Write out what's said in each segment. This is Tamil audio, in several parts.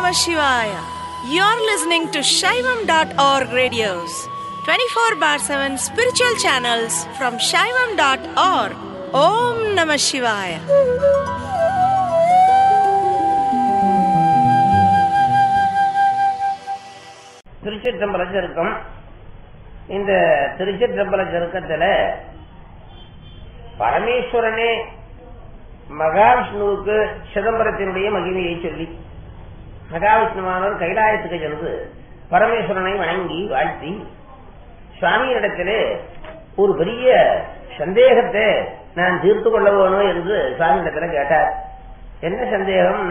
Namah Shivaya. You're listening to Shaivam.org radios, 24 bar 7 spiritual channels from Shaivam.org. Om Namah Shivaya. திருச்சிற்றம்பல சருக்கம் இந்த திருச்சிற்றம்பல சருக்கத்துல பரமேஸ்வரனே மகாவிஷ்ணுவுக்கு சிதம்பரத்தினுடைய மகிமையை சொல்லி மகாவிஷ்ணுவானவர் கைலாயத்துக்கு சென்று பரமேஸ்வரனை வணங்கி வாழ்த்தி சுவாமியிடத்திலே ஒரு பெரிய சந்தேகத்தை நான் தீர்த்து கொள்ள வேணும் என்று சுவாமியிடத்துல கேட்டார் என்ன சந்தேகம்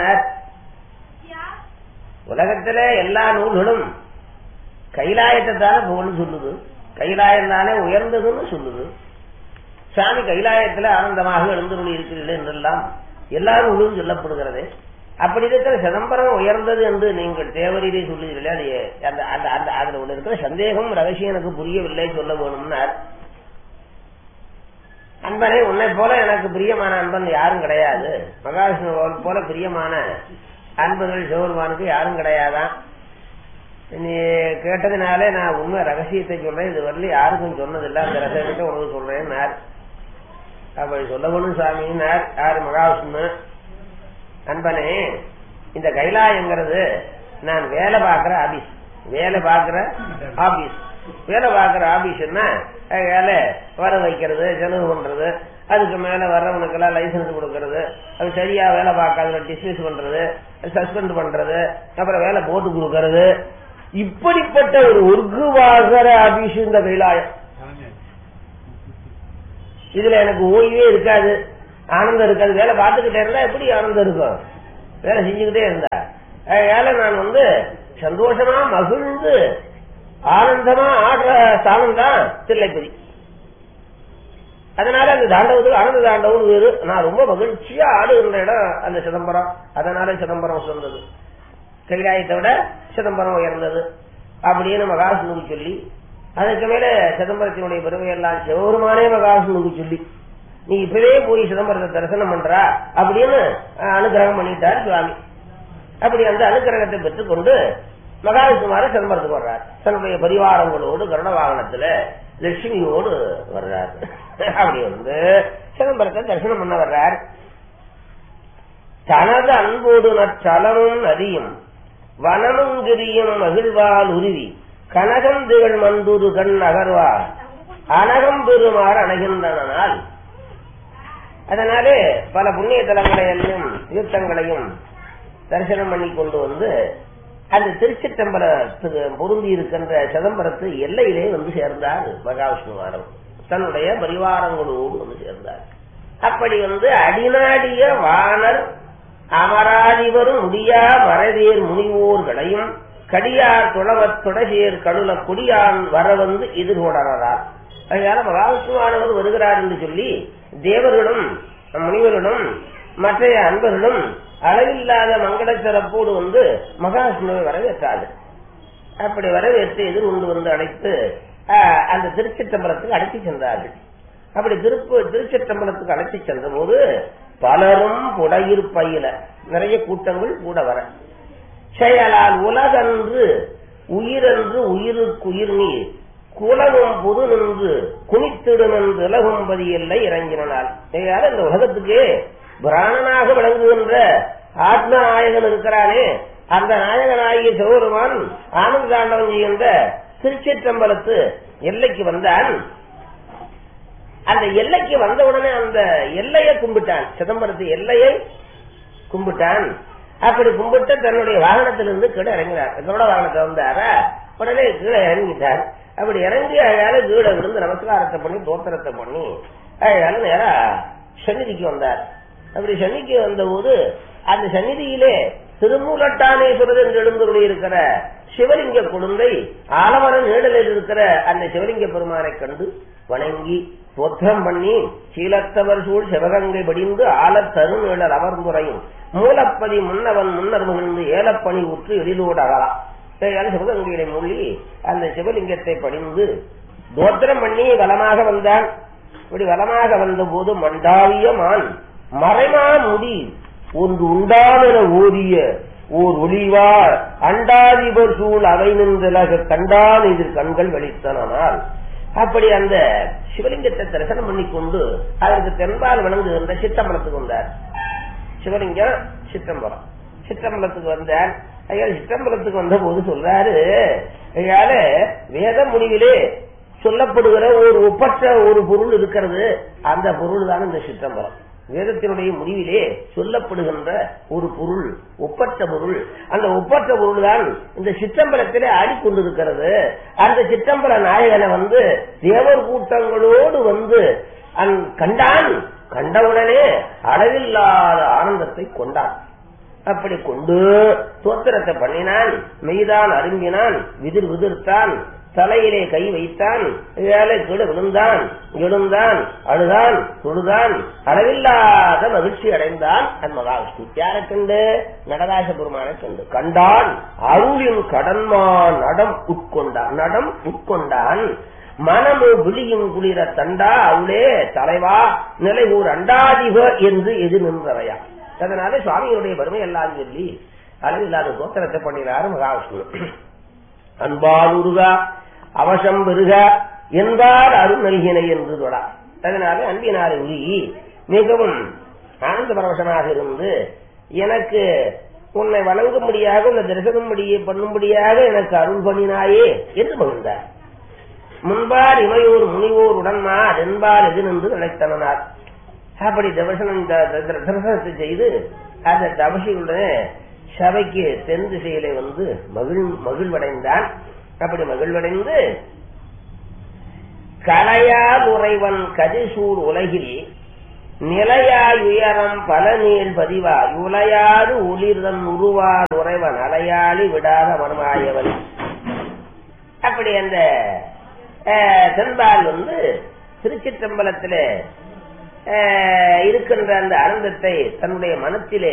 உலகத்துல எல்லா நூல்களும் கைலாயத்தை தானே புகழ்ந்து சொல்லுது கைலாயம் தானே உயர்ந்ததுன்னு சொல்லுது சாமி கைலாயத்துல ஆனந்தமாக எழுந்துருளி இருக்கிறீர்கள் என்றெல்லாம் எல்லா நூலும் சொல்லப்படுகிறது அப்படி இருக்கிற சிதம்பரம் உயர்ந்தது என்று நீங்கள் தேவரீரை சொல்லுகிறீர்களே அது அந்த அந்த அந்த அதுல ஒண்ணு இருக்கிற சந்தேகம் ரகசியம் எனக்கு புரியவில்லை சொல்ல வேணும்னார் அன்பனே உன்னை போல எனக்கு பிரியமான அன்பன் யாரும் கிடையாது மகாவிஷ்ணு போல பிரியமான அன்புகள் சிவருமானுக்கு யாரும் கிடையாதான் நீ கேட்டதுனாலே நான் உண்மை ரகசியத்தை சொல்றேன் இது வரல யாருக்கும் சொன்னதில்லை அந்த ரகசியத்தை உனக்கு சொல்றேன் அப்படி சொல்லவனும் சாமினார் யாரு மகாவிஷ்ணு அன்பனே இந்த கைலாயங்கிறது நான் வேலை பார்க்கிற ஆபீஸ் வேலை பார்க்கிற ஆபீஸ் வேலை பார்க்கிற ஆபீஸ்னா வேலை வர வைக்கிறது செலவு பண்றது அதுக்கு மேல வர்றவனுக்கு எல்லாம் லைசன்ஸ் கொடுக்கறது அது சரியா வேலை பார்க்காத டிஸ்மிஸ் பண்றது சஸ்பெண்ட் பண்றது அப்புறம் வேலை போட்டு கொடுக்கறது இப்படிப்பட்ட ஒரு ஒர்க்கு வாங்குற ஆபீஸ் இந்த கைலாயம் இதுல எனக்கு ஓய்வே இருக்காது ஆனந்தம் இருக்காது வேலை பார்த்துக்கிட்டே இருந்தா எப்படி ஆனந்தம் இருக்கும் வேலை செஞ்சுக்கிட்டே இருந்தா வேலை நான் வந்து சந்தோஷமா மகிழ்ந்து ஆனந்தமா ஆடுற ஸ்தானம் தான் தில்லைப்பதி அதனால அந்த தாண்டவத்துக்கு ஆனந்த தாண்டவம் வேறு நான் ரொம்ப மகிழ்ச்சியா ஆடுகின்ற இடம் அந்த சிதம்பரம் அதனால சிதம்பரம் சொன்னது கைலாயத்தை விட சிதம்பரம் உயர்ந்தது அப்படின்னு மகாவிஷ்ணுக்கு சொல்லி அதுக்கு மேல சிதம்பரத்தினுடைய பெருமையெல்லாம் சிவபெருமானே மகாவிஷ்ணுக்கு சொல்லி நீ இப்பவே போய் சிதம்பரத்தை தரிசனம் பண்றா அப்படின்னு அனுகிரகம் பண்ணிட்டார் சுவாமி அப்படி அந்த அனுகிரகத்தை பெற்றுக்கொண்டு மகாவிஷ்ணுமார சிதம்பரத்துக்கு வர்றார் தன்னுடைய பரிவாரங்களோடு கருட வாகனத்துல லட்சுமியோடு வர்றார் அப்படி வந்து சிதம்பரத்தை தரிசனம் பண்ண வர்றார் தனது அன்போடு நற்றலமும் நதியும் வனமுங்கிரியும் மகிழ்வால் உருவி கனகந்திகள் மந்தூரு கண் அகர்வார் அனகம் பெறுமாறு அணைகின்றனால் அதனாலே பல புண்ணிய தலங்களையும் தீர்த்தங்களையும் தரிசனம் பண்ணி கொண்டு வந்து அந்த திருச்சிற்றம்பலத்துக்கு பொருந்தி இருக்கின்ற சிதம்பரத்து எல்லையிலே வந்து சேர்ந்தார் மகாவிஷ்ணுவாரம் தன்னுடைய பரிவாரங்களோடு வந்து சேர்ந்தார் அப்படி வந்து அடிநாடிய வானர் அமராதிவரும் முடியா மறவேர் முனிவோர்களையும் கடியார் துளவத் தொடசேர் கடுல கொடியான் வர வந்து எதிர்கொடறார் அதனால மகாவிஷ்ணுவானவர் வருகிறார் என்று சொல்லி தேவர்களும் முனிவர்களும் மற்ற அன்பர்களும் அளவில்லாத மங்கள சிறப்போடு வந்து மகாவிஷ்ணுவை வரவேற்றார்கள் அப்படி வரவேற்று எதிர் கொண்டு வந்து அழைத்து அந்த திருச்சிற்றம்பலத்துக்கு அழைத்து சென்றார்கள் அப்படி திருப்பு திருச்சிற்றம்பலத்துக்கு அழைத்து சென்ற போது பலரும் புடையிற் பயில நிறைய கூட்டங்கள் கூட வர செயலால் உலகன்று உயிரென்று உயிருக்குயிர் நீர் குலவும் புது நின்று குனித்திடும் என்று இலகும்பதி இல்லை இறங்கினால் இந்த உலகத்துக்கு பிராணனாக விளங்குகின்ற ஆத்ம நாயகன் இருக்கிறானே அந்த நாயகனாகிய சிவபெருமான் ஆனந்த தாண்டவம் செய்கின்ற திருச்சிற்றம்பலத்து எல்லைக்கு வந்தான் அந்த எல்லைக்கு வந்த உடனே அந்த எல்லையை கும்பிட்டான் சிதம்பரத்து எல்லையை கும்பிட்டான் அப்படி கும்பிட்டு தன்னுடைய வாகனத்திலிருந்து கீழே இறங்கினார் கருட வாகனத்தை வந்தாரா உடனே கீழே இறங்கிட்டார் அப்படி இறங்கி அழகால கீழே விழுந்து நமஸ்காரத்தை பண்ணி தோத்திரத்தை பண்ணி அழகால நேரா சந்நிதிக்கு வந்தார் அப்படி சன்னிக்கு வந்த போது அந்த சந்நிதியிலே திருமூலட்டானேஸ்வரர் என்று எழுந்துள்ள இருக்கிற சிவலிங்க குழந்தை ஆலமரம் நீடலில் இருக்கிற அந்த சிவலிங்க பெருமானை கண்டு வணங்கி தோற்றம் பண்ணி சீலத்தவர் சூழ் சிவகங்கை படிந்து ஆலத் தருநிழல் அமர்ந்துரையும் மூலப்பதி முன்னவன் முன்னர் முகிழ்ந்து ஏலப்பணி உற்று எழிலோடு அகலாம் சிவகங்கையில மூழ்கி அந்த சிவலிங்கத்தை படிந்து தோத்திரம் பண்ணி வளமாக வந்தான் இப்படி வளமாக வந்த போது மண்டாவிய மான் மறைமா முடி ஒன்று உண்டாமென ஓதிய ஓர் ஒளிவார் அண்டாதிபர் சூழ் அவை நின்றலக கண்டான் இதில் கண்கள் வெளித்தனால் அப்படி அந்த சிவலிங்கத்தை தரிசனம் பண்ணிக்கொண்டு அதற்கு தென்பால் வணங்குகின்ற சித்தம்பலத்துக்கு வந்தார் சிவலிங்கம் சித்தம்பலம் சித்தம்பலத்துக்கு வந்தார் ஐயா சித்தம்பலத்துக்கு வந்த போது சொல்றாரு ஐயால வேத முடிவிலே சொல்லப்படுகிற ஒரு ஒப்பற்ற ஒரு பொருள் இருக்கிறது அந்த பொருள் தான் இந்த சித்தம்பலம் வேதத்தினுடைய முடிவிலே சொல்லப்படுகின்ற ஒரு பொருள் ஒப்பற்ற பொருள் அந்த ஒப்பற்ற பொருள் தான் இந்த சித்தம்பலத்திலே ஆடிக்கொண்டிருக்கிறது அந்த சித்தம்பல நாயகனை வந்து தேவர் கூட்டங்களோடு வந்து அந் கண்டான் கண்டவுடனே அளவில்லாத ஆனந்தத்தை கொண்டான் அப்படி கொண்டு தோத்திரத்தை பண்ணினான் மெய்தான் அரும்பினான் விதிர் விதிர்த்தான் தலையிலே கை வைத்தான் ஏழை கீழே விழுந்தான் எழுந்தான் அழுதான் தொழுதான் அளவில்லாத மகிழ்ச்சி அடைந்தான் அந்த மகாவிஷ்ணு யாரை கண்டு நடராஜ பெருமானை கண்டு கண்டான் அருளின் கடன்மா நடம் உட்கொண்டான் நடம் உட்கொண்டான் மனமு விழியும் குளிர தண்டா அவளே தலைவா நிலை ஊர் அண்டாதிப என்று எது நின்றவையா அதனால சுவாமியுடைய வறுமை எல்லாம் சொல்லி அளவில்லாத கோத்திரத்தை பண்ணினார் மகாவிஷ்ணு அன்பால் உருகா அவசம் பெருக என்பார் அருள் நல்கினை என்று தொடா அதனால அன்பினார் உருகி மிகவும் ஆனந்த பரவசமாக இருந்து எனக்கு உன்னை வணங்கும்படியாக உன்னை தரிசனம்படியே பண்ணும்படியாக எனக்கு அருள் பண்ணினாயே என்று மகிழ்ந்தார் முன்பார் இமையோர் முனிவோர் உடன்மா அதென்பார் எது நின்று நினைத்தனார் அப்படி தவசனம் தரிசனத்தை செய்து அந்த தவசியுடனே சபைக்கு தென் திசையிலே வந்து மகிழ் மகிழ்வடைந்தான் அப்படி மகிழ்வடைந்து கலையால் உறைவன் கதிசூர் உலகில் நிலையாய் உயரம் பல நீள் பதிவாய் உலையாது ஒளிர்தன் உருவால் உறைவன் அலையாளி விடாத மனமாயவன் அப்படி அந்த தென்பால் வந்து திருச்சிற்றம்பலத்திலே இருக்கின்ற அந்த ஆனந்தத்தை தன்னுடைய மனத்திலே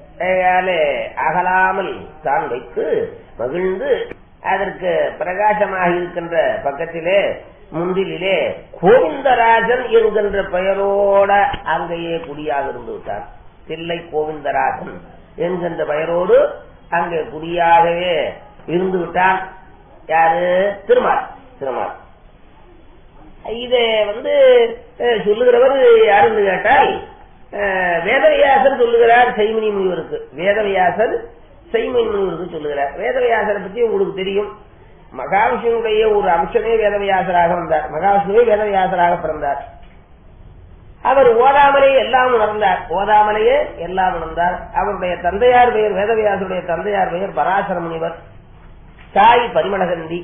அகலாமல் தான் வைத்து மகிழ்ந்து அதற்கு பிரகாசமாக இருக்கின்ற பக்கத்திலே முன்றிலே கோவிந்தராஜன் என்கின்ற பெயரோட அங்கேயே குடியாக இருந்து விட்டார் தில்லை கோவிந்தராஜன் என்கின்ற பெயரோடு அங்கே குடியாகவே இருந்து விட்டான் யாரு திருமால் திருமால் இத வந்து சொல்லுகிறவர் யாருன்னு கேட்டால் வேதவியாசர் சொல்லுகிறார் செய்மணி முனிவருக்கு வேதவியாசர் செய்மணி முனிவருக்கு சொல்லுகிறார் வேதவியாசரை பத்தி உங்களுக்கு தெரியும் மகாவிஷ்ணுடைய ஒரு அம்சமே வேதவியாசராக வந்தார் மகாவிஷ்ணுவே வேதவியாசராக பிறந்தார் அவர் ஓதாமலே எல்லாம் உணர்ந்தார் ஓதாமலேயே எல்லாம் உணர்ந்தார் அவருடைய தந்தையார் பெயர் வேதவியாசருடைய தந்தையார் பெயர் பராசர முனிவர் தாய் பரிமளகந்தி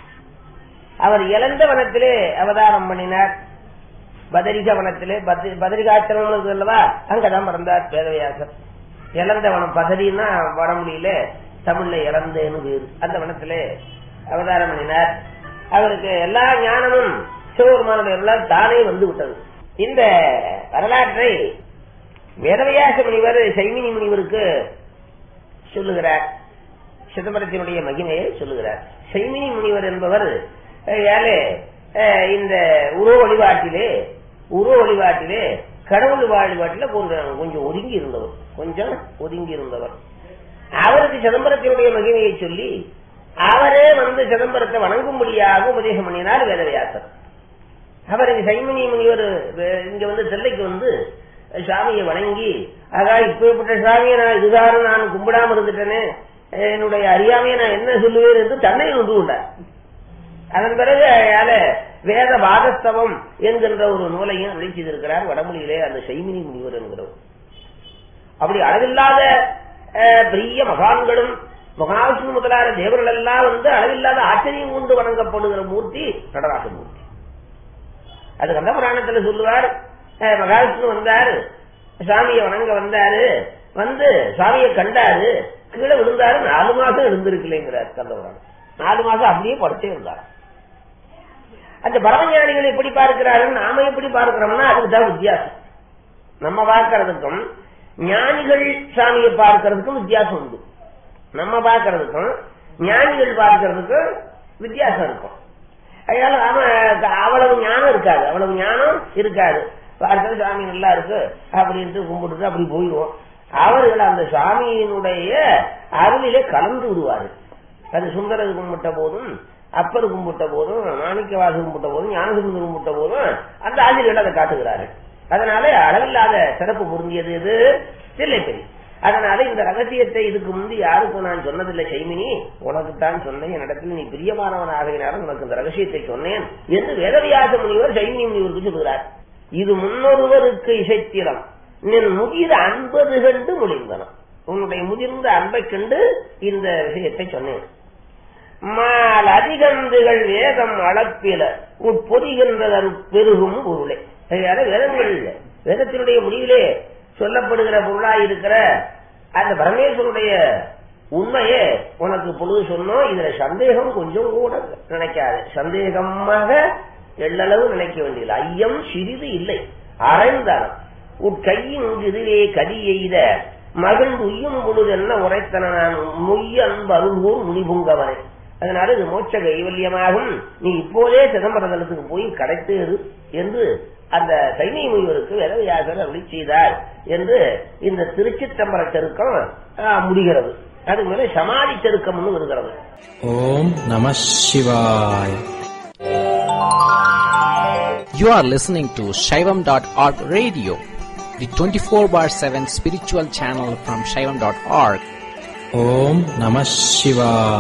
அவர் இழந்த வனத்திலே அவதாரம் பண்ணினார் பதரிக வனத்திலே பதரிகாச்சலம் அல்லவா அங்கதான் பிறந்தார் வேதவியாசர் இழந்த வனம் பதரின்னா வடமொழியில தமிழ்ல இழந்தேன்னு பேரு அந்த வனத்திலே அவதாரம் பண்ணினார் அவருக்கு எல்லா ஞானமும் சிவபெருமானுடைய எல்லாம் தானே வந்து விட்டது இந்த வரலாற்றை வேதவியாச முனிவர் சைமினி முனிவருக்கு சொல்லுகிறார் சிதம்பரத்தினுடைய மகிமையை சொல்லுகிறார் சைமினி முனிவர் என்பவர் ஏழை இந்த உருவ வழிபாட்டிலே உருவ வழிபாட்டிலே கடவுள் வழிபாட்டில கொஞ்சம் கொஞ்சம் ஒதுங்கி இருந்தவர் கொஞ்சம் ஒதுங்கி இருந்தவர் அவருக்கு சிதம்பரத்தினுடைய மகிமையை சொல்லி அவரே வந்து சிதம்பரத்தை வணங்கும்படியாக உபதேசம் பண்ணினார் வேதவியாசர் அவருக்கு சைமினி முனிவர் இங்க வந்து தில்லைக்கு வந்து சாமியை வணங்கி ஆகா இப்பேற்பட்ட சாமியை நான் இதுதான் நான் கும்பிடாம இருந்துட்டேனே என்னுடைய அறியாமையை நான் என்ன சொல்லுவேன் என்று தன்னை ஒன்று கொண்டார் அதன் பிறகு அயால வேத வாதஸ்தவம் என்கின்ற ஒரு நூலையும் அருளி செய்திருக்கிறார் வடமொழியிலே அந்த செய்மினி முனிவர் என்கிறவர் அப்படி அளவில்லாத பெரிய மகான்களும் மகாவிஷ்ணு முதலான தேவர்கள் எல்லாம் வந்து அளவில்லாத ஆச்சரியம் கொண்டு வணங்கப்படுகிற மூர்த்தி நடராஜ மூர்த்தி அது கந்த புராணத்துல சொல்லுவார் மகாவிஷ்ணு வந்தாரு சாமியை வணங்க வந்தாரு வந்து சாமியை கண்டாரு கீழே விழுந்தாரு நாலு மாசம் எழுந்திருக்கலைங்கிறார் கந்த புராணம் நாலு மாசம் அப்படியே படுத்தே இருந்தார் அந்த பரமஞானிகள் எப்படி பார்க்கிறார்கள் நாம எப்படி பார்க்கிறோம்னா அதுக்குதான் வித்தியாசம் நம்ம பார்க்கறதுக்கும் ஞானிகள் சாமியை பார்க்கறதுக்கும் வித்தியாசம் உண்டு நம்ம பார்க்கறதுக்கும் ஞானிகள் பார்க்கறதுக்கும் வித்தியாசம் இருக்கும் அதனால நாம அவ்வளவு ஞானம் இருக்காது அவ்வளவு ஞானம் இருக்காது பார்க்கறது சாமி நல்லா இருக்கு அப்படின்ட்டு கும்பிட்டுட்டு அப்படி போயிடுவோம் அவர்கள் அந்த சுவாமியினுடைய அருளிலே கலந்து விடுவார்கள் அது சுந்தரர் கும்பிட்ட போதும் அப்பர் கும்பிட்ட போதும் மாணிக்கவாசு கும்பிட்ட போதும் ஞானசுந்தர் கும்பிட்ட போதும் அந்த ஆசிரியர்கள் அதை காட்டுகிறார்கள் அதனால அளவில்லாத சிறப்பு பொருந்தியது இது தில்லைப்பெரி அதனால இந்த ரகசியத்தை இதுக்கு முந்தி யாருக்கும் நான் சொன்னதில்லை செய்மினி உனக்குத்தான் சொன்னேன் என்னிடத்தில் நீ பிரியமானவன் ஆகையினாலும் உனக்கு இந்த ரகசியத்தை சொன்னேன் என்று வேதவியாச முனிவர் செய்மினி முனிவருக்கு சொல்கிறார் இது முன்னொருவருக்கு இசைத்திரம் நின் முதிர் அன்பது கண்டு முடிந்தனம் உன்னுடைய முதிர்ந்த அன்பை கண்டு இந்த விஷயத்தை சொன்னேன் மால் அதிகந்துகள் வேதம் அளப்பில உட்பொதிகின்றதன் பெருகும் பொருளே அதனால வேதங்கள் வேதத்தினுடைய முடிவிலே சொல்லப்படுகிற பொருளாய் இருக்கிற அந்த பரமேஸ்வருடைய உண்மையே உனக்கு பொழுது சொன்னோம் இதுல சந்தேகம் கொஞ்சம் கூட நினைக்காது சந்தேகமாக எள்ளளவு நினைக்க வேண்டியது ஐயம் சிறிது இல்லை அரைந்தனம் உட்கையின் இதிலே கதி எய்த மகிழ்ந்து உய்யும் பொழுது என்ன உரைத்தன நான் மொய்ய அன்பு அருள்வோர் முனிபுங்கவனை அதனால இது மோட்ச கைவல்யமாகும் நீ இப்போதே சிதம்பர தலத்துக்கு போய் கிடைத்தேறு என்று அந்த சைனிய முனிவருக்கு வேதவியாசர் அருளி செய்தார் என்று இந்த திருச்சித்தம்பர செருக்கம் ஆ, முடிகிறது அதுக்கு மேல சமாதி செருக்கம்னு வருகிறது ஓம் நம சிவாய் You are listening to Shaivam.org radio, the 24 bar 7 spiritual channel from Shaivam.org. Om Namah Shivaya.